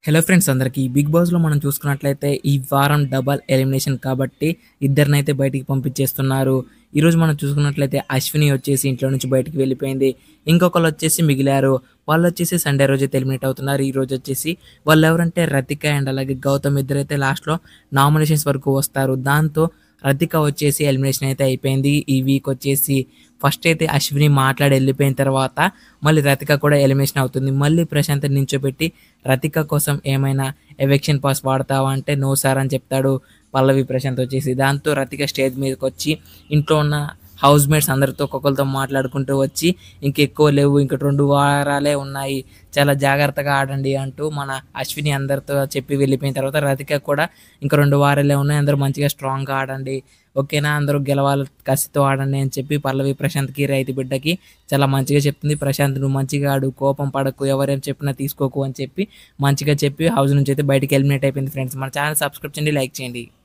hello friends అందరికీ big బాస్లో మనం చూసుకున్నట్లయితే ఈ వారం డబల్ ఎలిమినేషన్ కాబట్టి ఇద్దరినైతే బయటికి పంపించేస్తున్నారు ఈరోజు మనం చూసుకున్నట్లయితే అశ్విని వచ్చేసి ఇంట్లో నుంచి బయటికి వెళ్ళిపోయింది ఇంకొకరు వచ్చేసి మిగిలారు వాళ్ళు వచ్చేసి సండే రోజు అయితే ఎలిమినేట్ అవుతున్నారు ఈ రోజు వచ్చేసి వాళ్ళు ఎవరంటే రతిక అండ్ అలాగే గౌతమ్ ఇద్దరైతే లాస్ట్లో నామినేషన్స్ వరకు వస్తారు దాంతో రతిక వచ్చేసి ఎలిమినేషన్ అయితే అయిపోయింది ఈ వీక్ వచ్చేసి ఫస్ట్ అయితే అశ్విని మాట్లాడి వెళ్ళిపోయిన తర్వాత మళ్ళీ రతిక కూడా ఎలిమినేషన్ అవుతుంది మళ్ళీ ప్రశాంత్ నించోబెట్టి రతిక కోసం ఏమైనా ఎవిక్షన్ పాస్ వాడతావా అంటే నో సార్ అని చెప్తాడు పల్లవి ప్రశాంత్ వచ్చేసి దాంతో రతిక స్టేజ్ మీదకి వచ్చి ఇంట్లో ఉన్న హౌస్ మేట్స్ అందరితో ఒక్కొక్కరితో మాట్లాడుకుంటూ వచ్చి ఇంకెక్కువ లేవు ఇంక రెండు వారాలే ఉన్నాయి చాలా జాగ్రత్తగా ఆడండి అంటూ మన అశ్విని అందరితో చెప్పి వెళ్ళిపోయిన తర్వాత రతిక కూడా ఇంకా రెండు వారాలే ఉన్నాయి అందరూ మంచిగా స్ట్రాంగ్గా ఆడండి ఓకేనా అందరూ గెలవాలి కసితో ఆడండి అని చెప్పి పల్లవి ప్రశాంత్కి రైతు బిడ్డకి చాలా మంచిగా చెప్తుంది ప్రశాంత్ నువ్వు మంచిగా ఆడు కోపం పడకు ఎవరేం చెప్పినా తీసుకోకు అని చెప్పి మంచిగా చెప్పి హౌస్ నుంచి అయితే బయటికి ఎలిమినేట్ అయిపోయింది ఫ్రెండ్స్ మన ఛానల్ సబ్స్క్రైబ్ చేయండి లైక్ చేయండి